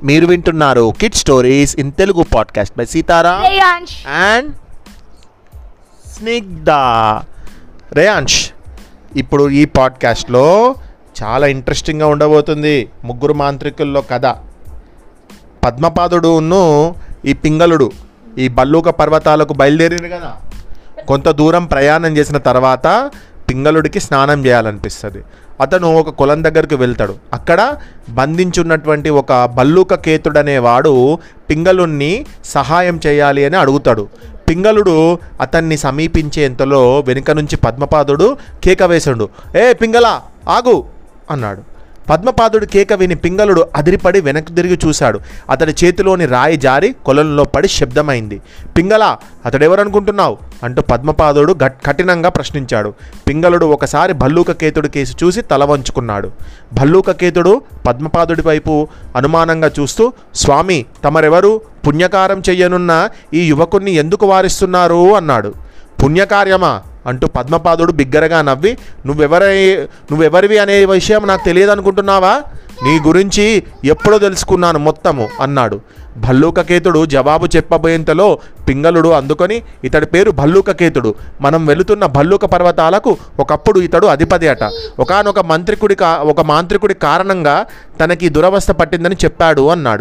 మీరు వింటున్నారు kid stories in Telugu podcast by Sitara Reyansh and Snigdha Reyansh ఇప్పుడు ఈ పాడ్కాస్ట్లో చాలా ఇంట్రెస్టింగ్గా ఉండబోతుంది ముగ్గురు మాంత్రికుల్లో కథ పద్మపాదుడును ఈ పింగళుడు ఈ బల్లూక పర్వతాలకు బయలుదేరింది కదా కొంత దూరం ప్రయాణం చేసిన తర్వాత పింగళుడికి స్నానం చేయాలనిపిస్తుంది అతను ఒక కులం దగ్గరికి వెళ్తాడు అక్కడ బంధించున్నటువంటి ఒక బల్లూక కేతుడు అనేవాడు పింగళుణ్ణి సహాయం చేయాలి అని అడుగుతాడు పింగళుడు అతన్ని సమీపించేంతలో వెనుక నుంచి పద్మపాదుడు కేక వేశాడు ఏ పింగళ ఆగు అన్నాడు పద్మపాదుడు కేక విని పింగళుడు అదిరిపడి వెనక్కి తిరిగి చూశాడు అతడి చేతిలోని రాయి జారి కొలంలో పడి శబ్దమైంది పింగళ అతడెవరనుకుంటున్నావు అంటూ పద్మపాదుడు గట్ కఠినంగా ప్రశ్నించాడు పింగళుడు ఒకసారి భల్లూక కేతుడి కేసు చూసి తల వంచుకున్నాడు భల్లూక కేతుడు పద్మపాదుడి వైపు అనుమానంగా చూస్తూ స్వామి తమరెవరు పుణ్యకారం చెయ్యనున్న ఈ యువకుణ్ణి ఎందుకు వారిస్తున్నారు అన్నాడు పుణ్యకార్యమా అంటూ పద్మపాదుడు బిగ్గరగా నవ్వి నువ్వెవరై నువ్వెవరివి అనే విషయం నాకు తెలియదు అనుకుంటున్నావా నీ గురించి ఎప్పుడో తెలుసుకున్నాను మొత్తము అన్నాడు భల్లూకకేతుడు జవాబు చెప్పబోయేంతలో పింగళుడు అందుకొని ఇతడి పేరు భల్లూకకేతుడు మనం వెళుతున్న భల్లూక పర్వతాలకు ఒకప్పుడు ఇతడు అధిపతి అట ఒకనొక మంత్రికుడి కా ఒక మాంత్రికుడి కారణంగా తనకి దురవస్థ పట్టిందని చెప్పాడు అన్నాడు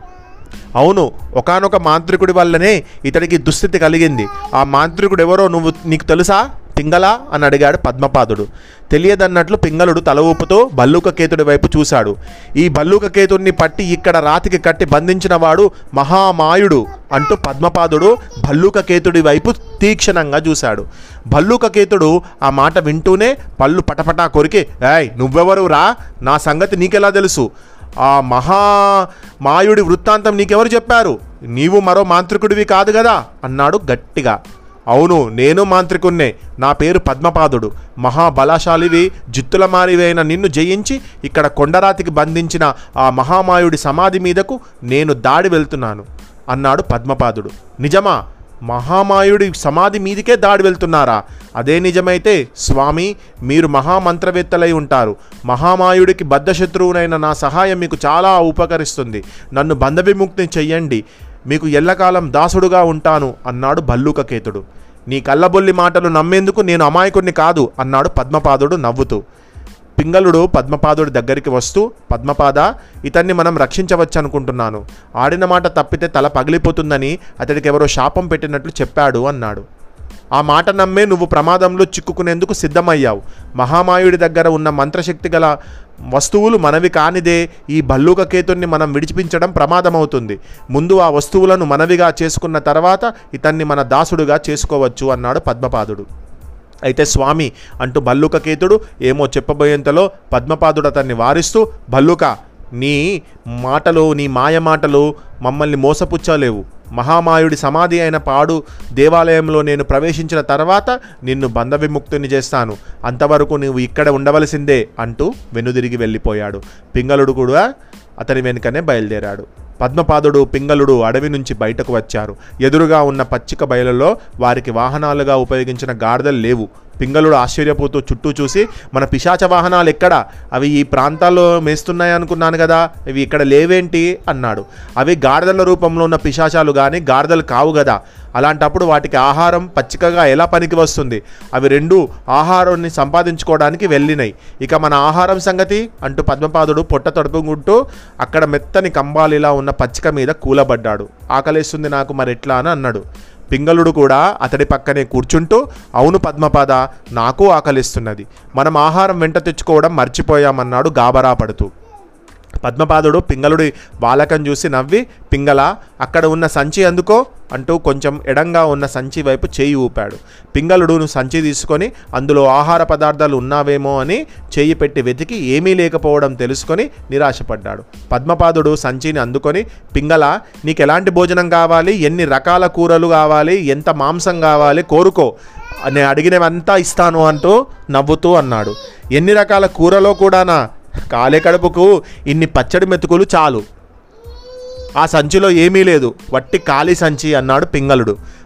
అవును ఒకానొక మాంత్రికుడి వల్లనే ఇతడికి దుస్థితి కలిగింది ఆ మాంత్రికుడు ఎవరో నువ్వు నీకు తెలుసా పింగళ అని అడిగాడు పద్మపాదుడు తెలియదన్నట్లు పింగళుడు తల ఊపుతూ భల్లూకకేతుడి వైపు చూశాడు ఈ భల్లూకకేతుడిని పట్టి ఇక్కడ రాతికి కట్టి బంధించిన వాడు మహామాయుడు అంటూ పద్మపాదుడు భల్లూకకేతుడి వైపు తీక్షణంగా చూశాడు భల్లూకకేతుడు ఆ మాట వింటూనే పళ్ళు పటపటా కొరికి ఏయ్ నువ్వెవరు రా నా సంగతి నీకెలా తెలుసు ఆ మహా మాయుడి వృత్తాంతం నీకెవరు చెప్పారు నీవు మరో మాంత్రికుడివి కాదు కదా అన్నాడు గట్టిగా అవును నేను మాంత్రికున్నే నా పేరు పద్మపాదుడు మహాబలశాలివి జిత్తుల మారివైన నిన్ను జయించి ఇక్కడ కొండరాతికి బంధించిన ఆ మహామాయుడి సమాధి మీదకు నేను దాడి వెళ్తున్నాను అన్నాడు పద్మపాదుడు నిజమా మహామాయుడి సమాధి మీదికే దాడి వెళ్తున్నారా అదే నిజమైతే స్వామి మీరు మహామంత్రవేత్తలై ఉంటారు మహామాయుడికి బద్ధశత్రువునైన నా సహాయం మీకు చాలా ఉపకరిస్తుంది నన్ను బంధవిముక్తి చెయ్యండి మీకు ఎల్లకాలం దాసుడుగా ఉంటాను అన్నాడు భల్లూకకేతుడు నీ కళ్ళబొల్లి మాటలు నమ్మేందుకు నేను అమాయకుడిని కాదు అన్నాడు పద్మపాదుడు నవ్వుతూ పింగళుడు పద్మపాదుడి దగ్గరికి వస్తూ పద్మపాద ఇతన్ని మనం రక్షించవచ్చు అనుకుంటున్నాను ఆడిన మాట తప్పితే తల పగిలిపోతుందని అతడికి ఎవరో శాపం పెట్టినట్లు చెప్పాడు అన్నాడు ఆ మాట నమ్మే నువ్వు ప్రమాదంలో చిక్కుకునేందుకు సిద్ధమయ్యావు మహామాయుడి దగ్గర ఉన్న మంత్రశక్తి గల వస్తువులు మనవి కానిదే ఈ భల్లూకకేతుణ్ణి మనం విడిపించడం ప్రమాదమవుతుంది ముందు ఆ వస్తువులను మనవిగా చేసుకున్న తర్వాత ఇతన్ని మన దాసుడుగా చేసుకోవచ్చు అన్నాడు పద్మపాదుడు అయితే స్వామి అంటూ భల్లుకకేతుడు ఏమో చెప్పబోయేంతలో పద్మపాదుడు అతన్ని వారిస్తూ భల్లుక నీ మాటలు నీ మాయ మాటలు మమ్మల్ని మోసపుచ్చలేవు మహామాయుడి సమాధి అయిన పాడు దేవాలయంలో నేను ప్రవేశించిన తర్వాత నిన్ను బంధ విముక్తుని చేస్తాను అంతవరకు నువ్వు ఇక్కడ ఉండవలసిందే అంటూ వెనుదిరిగి వెళ్ళిపోయాడు పింగళుడు కూడా అతని వెనుకనే బయలుదేరాడు పద్మపాదుడు పింగళుడు అడవి నుంచి బయటకు వచ్చారు ఎదురుగా ఉన్న పచ్చిక బయలులో వారికి వాహనాలుగా ఉపయోగించిన గాడిదలు లేవు పింగళుడు ఆశ్చర్యపోతూ చుట్టూ చూసి మన పిశాచ వాహనాలు ఎక్కడ అవి ఈ ప్రాంతాల్లో మేస్తున్నాయి అనుకున్నాను కదా ఇవి ఇక్కడ లేవేంటి అన్నాడు అవి గాడిదల రూపంలో ఉన్న పిశాచాలు కానీ గాడిదలు కావు కదా అలాంటప్పుడు వాటికి ఆహారం పచ్చికగా ఎలా పనికి వస్తుంది అవి రెండు ఆహారాన్ని సంపాదించుకోవడానికి వెళ్ళినాయి ఇక మన ఆహారం సంగతి అంటూ పద్మపాదుడు పొట్ట తడుపుకుంటూ అక్కడ మెత్తని కంబాలిలా ఉన్న పచ్చిక మీద కూలబడ్డాడు ఆకలేస్తుంది నాకు మరి ఎట్లా అని అన్నాడు పింగళుడు కూడా అతడి పక్కనే కూర్చుంటూ అవును పద్మపాద నాకు ఆకలిస్తున్నది మనం ఆహారం వెంట తెచ్చుకోవడం మర్చిపోయామన్నాడు గాబరా పడుతూ పద్మపాదుడు పింగళుడి బాలకం చూసి నవ్వి పింగళ అక్కడ ఉన్న సంచి అందుకో అంటూ కొంచెం ఎడంగా ఉన్న సంచి వైపు చేయి ఊపాడు పింగళుడు సంచి తీసుకొని అందులో ఆహార పదార్థాలు ఉన్నావేమో అని చేయి పెట్టి వెతికి ఏమీ లేకపోవడం తెలుసుకొని నిరాశపడ్డాడు పద్మపాదుడు సంచిని అందుకొని పింగళ నీకు ఎలాంటి భోజనం కావాలి ఎన్ని రకాల కూరలు కావాలి ఎంత మాంసం కావాలి కోరుకో నేను అడిగినవంతా ఇస్తాను అంటూ నవ్వుతూ అన్నాడు ఎన్ని రకాల కూరలో కూడానా కాలే కడుపుకు ఇన్ని పచ్చడి మెతుకులు చాలు ఆ సంచిలో ఏమీ లేదు వట్టి ఖాళీ సంచి అన్నాడు పింగళుడు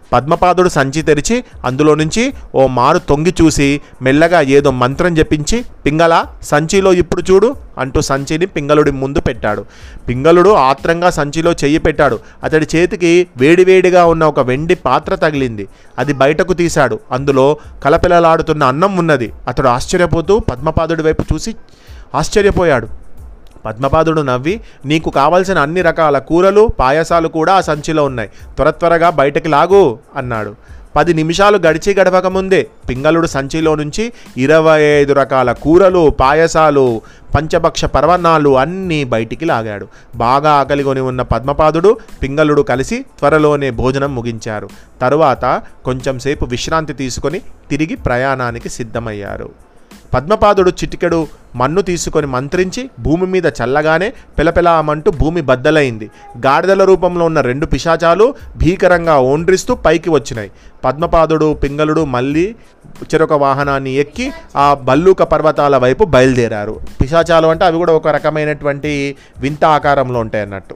పద్మపాదుడు సంచి తెరిచి అందులో నుంచి ఓ మారు తొంగి చూసి మెల్లగా ఏదో మంత్రం జపించి పింగళ సంచిలో ఇప్పుడు చూడు అంటూ సంచిని పింగళుడి ముందు పెట్టాడు పింగళుడు ఆత్రంగా సంచిలో చెయ్యి పెట్టాడు అతడి చేతికి వేడివేడిగా ఉన్న ఒక వెండి పాత్ర తగిలింది అది బయటకు తీశాడు అందులో కలపిలలాడుతున్న అన్నం ఉన్నది అతడు ఆశ్చర్యపోతూ పద్మపాదుడి వైపు చూసి ఆశ్చర్యపోయాడు పద్మపాదుడు నవ్వి నీకు కావలసిన అన్ని రకాల కూరలు పాయసాలు కూడా ఆ సంచిలో ఉన్నాయి త్వర త్వరగా బయటకి లాగు అన్నాడు పది నిమిషాలు గడిచి గడవక ముందే పింగళుడు సంచిలో నుంచి ఇరవై ఐదు రకాల కూరలు పాయసాలు పంచభక్ష పర్వణాలు అన్నీ బయటికి లాగాడు బాగా ఆకలిగొని ఉన్న పద్మపాదుడు పింగళుడు కలిసి త్వరలోనే భోజనం ముగించారు తరువాత కొంచెం సేపు విశ్రాంతి తీసుకొని తిరిగి ప్రయాణానికి సిద్ధమయ్యారు పద్మపాదుడు చిటికెడు మన్ను తీసుకొని మంత్రించి భూమి మీద చల్లగానే పెలపెలామంటూ భూమి బద్దలైంది గాడిదల రూపంలో ఉన్న రెండు పిశాచాలు భీకరంగా ఓండ్రిస్తూ పైకి వచ్చినాయి పద్మపాదుడు పింగళుడు మళ్ళీ చెరొక వాహనాన్ని ఎక్కి ఆ బల్లూక పర్వతాల వైపు బయలుదేరారు పిశాచాలు అంటే అవి కూడా ఒక రకమైనటువంటి వింత ఆకారంలో ఉంటాయి అన్నట్టు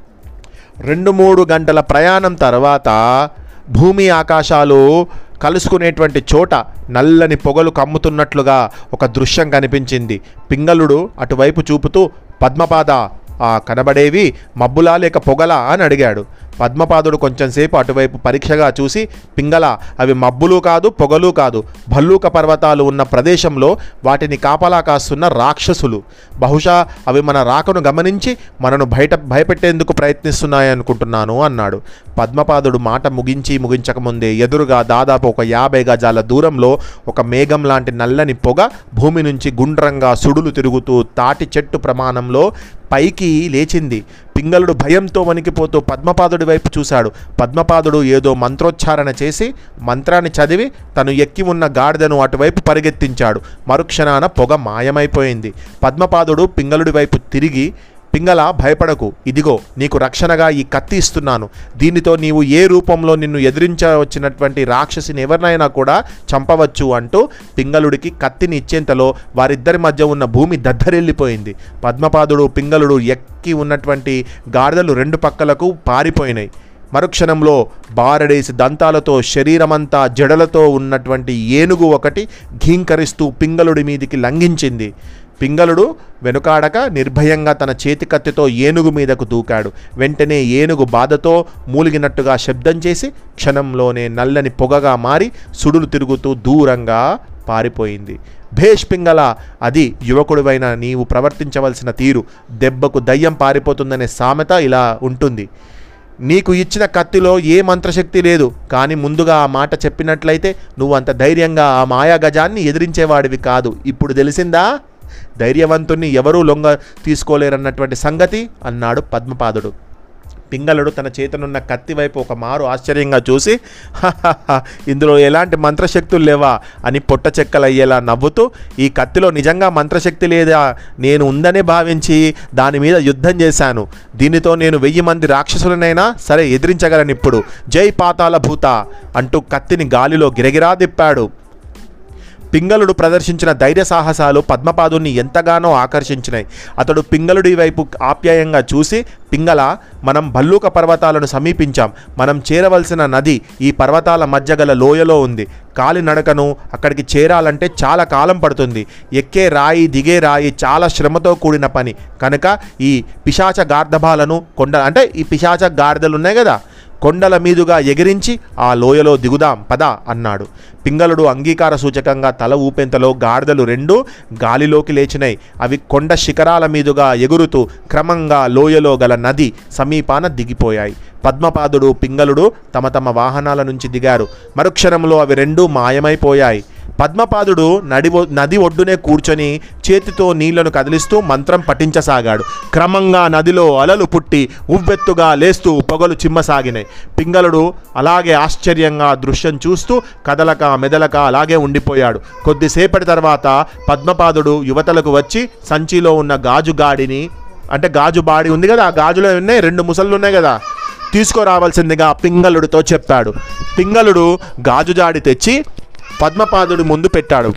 రెండు మూడు గంటల ప్రయాణం తర్వాత భూమి ఆకాశాలు కలుసుకునేటువంటి చోట నల్లని పొగలు కమ్ముతున్నట్లుగా ఒక దృశ్యం కనిపించింది పింగళుడు అటువైపు చూపుతూ పద్మపాద ఆ కనబడేవి మబ్బులా లేక పొగలా అని అడిగాడు పద్మపాదుడు కొంచెంసేపు అటువైపు పరీక్షగా చూసి పింగళ అవి మబ్బులు కాదు పొగలు కాదు భల్లూక పర్వతాలు ఉన్న ప్రదేశంలో వాటిని కాపలా కాస్తున్న రాక్షసులు బహుశా అవి మన రాకను గమనించి మనను బయట భయపెట్టేందుకు ప్రయత్నిస్తున్నాయి అనుకుంటున్నాను అన్నాడు పద్మపాదుడు మాట ముగించి ముగించకముందే ఎదురుగా దాదాపు ఒక యాభై గజాల దూరంలో ఒక మేఘం లాంటి నల్లని పొగ భూమి నుంచి గుండ్రంగా సుడులు తిరుగుతూ తాటి చెట్టు ప్రమాణంలో పైకి లేచింది పింగళుడు భయంతో వణికిపోతూ పద్మపాదుడి వైపు చూశాడు పద్మపాదుడు ఏదో మంత్రోచ్చారణ చేసి మంత్రాన్ని చదివి తను ఎక్కి ఉన్న గాడిదను అటువైపు పరిగెత్తించాడు మరుక్షణాన పొగ మాయమైపోయింది పద్మపాదుడు పింగళుడి వైపు తిరిగి పింగళ భయపడకు ఇదిగో నీకు రక్షణగా ఈ కత్తి ఇస్తున్నాను దీనితో నీవు ఏ రూపంలో నిన్ను ఎదిరించవచ్చినటువంటి రాక్షసిని ఎవరినైనా కూడా చంపవచ్చు అంటూ పింగళుడికి కత్తిని ఇచ్చేంతలో వారిద్దరి మధ్య ఉన్న భూమి దద్దరిల్లిపోయింది పద్మపాదుడు పింగళుడు ఎక్కి ఉన్నటువంటి గాడిదలు రెండు పక్కలకు పారిపోయినాయి మరుక్షణంలో బారడేసి దంతాలతో శరీరమంతా జడలతో ఉన్నటువంటి ఏనుగు ఒకటి ఘీంకరిస్తూ పింగళుడి మీదికి లంఘించింది పింగళుడు వెనుకాడక నిర్భయంగా తన చేతి కత్తితో ఏనుగు మీదకు దూకాడు వెంటనే ఏనుగు బాధతో మూలిగినట్టుగా శబ్దం చేసి క్షణంలోనే నల్లని పొగగా మారి సుడులు తిరుగుతూ దూరంగా పారిపోయింది భేష్ పింగళ అది యువకుడివైన నీవు ప్రవర్తించవలసిన తీరు దెబ్బకు దయ్యం పారిపోతుందనే సామెత ఇలా ఉంటుంది నీకు ఇచ్చిన కత్తిలో ఏ మంత్రశక్తి లేదు కానీ ముందుగా ఆ మాట చెప్పినట్లయితే నువ్వు అంత ధైర్యంగా ఆ మాయా గజాన్ని ఎదిరించేవాడివి కాదు ఇప్పుడు తెలిసిందా ధైర్యవంతుణ్ణి ఎవరూ లొంగ తీసుకోలేరన్నటువంటి సంగతి అన్నాడు పద్మపాదుడు పింగళుడు తన చేతనున్న కత్తి వైపు ఒక మారు ఆశ్చర్యంగా చూసి "హహహ, ఇందులో ఎలాంటి మంత్రశక్తులు లేవా అని పొట్ట చెక్కలయ్యేలా నవ్వుతూ ఈ కత్తిలో నిజంగా మంత్రశక్తి లేదా నేను ఉందనే భావించి దాని మీద యుద్ధం చేశాను దీనితో నేను వెయ్యి మంది రాక్షసులనైనా సరే ఎదిరించగలను ఇప్పుడు జై పాతాల భూత అంటూ కత్తిని గాలిలో గిరగిరా తిప్పాడు పింగళుడు ప్రదర్శించిన ధైర్య సాహసాలు పద్మపాదుని ఎంతగానో ఆకర్షించినాయి అతడు పింగళుడి వైపు ఆప్యాయంగా చూసి పింగళ మనం భల్లూక పర్వతాలను సమీపించాం మనం చేరవలసిన నది ఈ పర్వతాల మధ్య గల లోయలో ఉంది కాలినడకను అక్కడికి చేరాలంటే చాలా కాలం పడుతుంది ఎక్కే రాయి దిగే రాయి చాలా శ్రమతో కూడిన పని కనుక ఈ పిశాచ గార్ధబాలను కొండ అంటే ఈ పిశాచ గాడిదలు ఉన్నాయి కదా కొండల మీదుగా ఎగిరించి ఆ లోయలో దిగుదాం పద అన్నాడు పింగళుడు అంగీకార సూచకంగా తల ఊపెంతలో గాడిదలు రెండు గాలిలోకి లేచినాయి అవి కొండ శిఖరాల మీదుగా ఎగురుతూ క్రమంగా లోయలో గల నది సమీపాన దిగిపోయాయి పద్మపాదుడు పింగళుడు తమ తమ వాహనాల నుంచి దిగారు మరుక్షణంలో అవి రెండూ మాయమైపోయాయి పద్మపాదుడు నడి ఒ- నది ఒడ్డునే కూర్చొని చేతితో నీళ్లను కదిలిస్తూ మంత్రం పఠించసాగాడు క్రమంగా నదిలో అలలు పుట్టి ఉవ్వెత్తుగా లేస్తూ పొగలు చిమ్మసాగినాయి పింగళుడు అలాగే ఆశ్చర్యంగా ఆ దృశ్యం చూస్తూ కదలక మెదలక అలాగే ఉండిపోయాడు కొద్దిసేపటి తర్వాత పద్మపాదుడు యువతలకు వచ్చి సంచిలో ఉన్న గాజు గాడిని అంటే గాజు బాడి ఉంది కదా ఆ గాజులో ఉన్నాయి రెండు ముసళ్ళు ఉన్నాయి కదా తీసుకురావాల్సిందిగా పింగళుడితో చెప్పాడు పింగళుడు గాజు జాడి తెచ్చి పద్మపాదుడి ముందు పెట్టాడు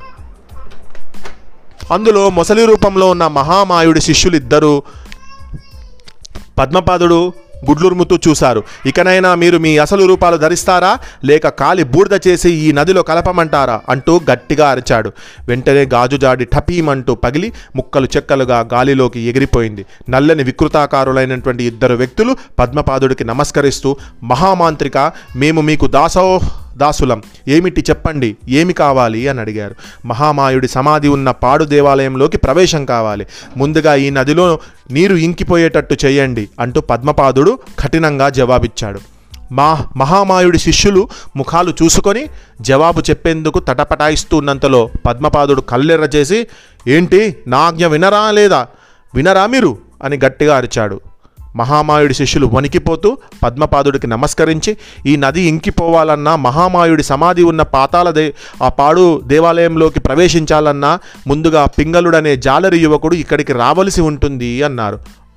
అందులో మొసలి రూపంలో ఉన్న మహామాయుడి శిష్యులిద్దరూ పద్మపాదుడు గుడ్లురుముతూ చూశారు ఇకనైనా మీరు మీ అసలు రూపాలు ధరిస్తారా లేక కాలి బూడిద చేసి ఈ నదిలో కలపమంటారా అంటూ గట్టిగా అరిచాడు వెంటనే గాజు జాడి టపీమంటూ పగిలి ముక్కలు చెక్కలుగా గాలిలోకి ఎగిరిపోయింది నల్లని వికృతాకారులైనటువంటి ఇద్దరు వ్యక్తులు పద్మపాదుడికి నమస్కరిస్తూ మహామాంత్రిక మేము మీకు దాసో దాసులం ఏమిటి చెప్పండి ఏమి కావాలి అని అడిగారు మహామాయుడి సమాధి ఉన్న పాడు దేవాలయంలోకి ప్రవేశం కావాలి ముందుగా ఈ నదిలో నీరు ఇంకిపోయేటట్టు చేయండి అంటూ పద్మపాదుడు కఠినంగా జవాబిచ్చాడు మా మహామాయుడి శిష్యులు ముఖాలు చూసుకొని జవాబు చెప్పేందుకు తటపటాయిస్తున్నంతలో పద్మపాదుడు కల్లెర్ర చేసి ఏంటి నా ఆజ్ఞ వినరా లేదా వినరా మీరు అని గట్టిగా అరిచాడు మహామాయుడి శిష్యులు వణికిపోతూ పద్మపాదుడికి నమస్కరించి ఈ నది ఇంకిపోవాలన్నా మహామాయుడి సమాధి ఉన్న పాతాల దే ఆ పాడు దేవాలయంలోకి ప్రవేశించాలన్నా ముందుగా పింగళుడనే జాలరి యువకుడు ఇక్కడికి రావలసి ఉంటుంది అన్నారు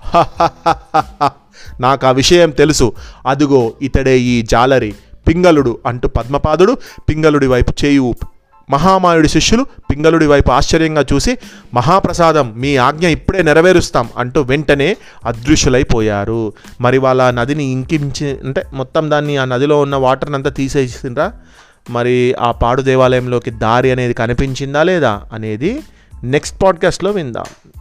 నాకు ఆ విషయం తెలుసు అదుగో ఇతడే ఈ జాలరి పింగళుడు అంటూ పద్మపాదుడు పింగళుడి వైపు చేయి ఊపు మహామాయుడి శిష్యులు పింగళుడి వైపు ఆశ్చర్యంగా చూసి మహాప్రసాదం మీ ఆజ్ఞ ఇప్పుడే నెరవేరుస్తాం అంటూ వెంటనే అదృశ్యులైపోయారు మరి వాళ్ళ నదిని ఇంకించి అంటే మొత్తం దాన్ని ఆ నదిలో ఉన్న వాటర్ని అంతా తీసేసిండ్రా మరి ఆ పాడు దేవాలయంలోకి దారి అనేది కనిపించిందా లేదా అనేది నెక్స్ట్ పాడ్కాస్ట్లో విందాం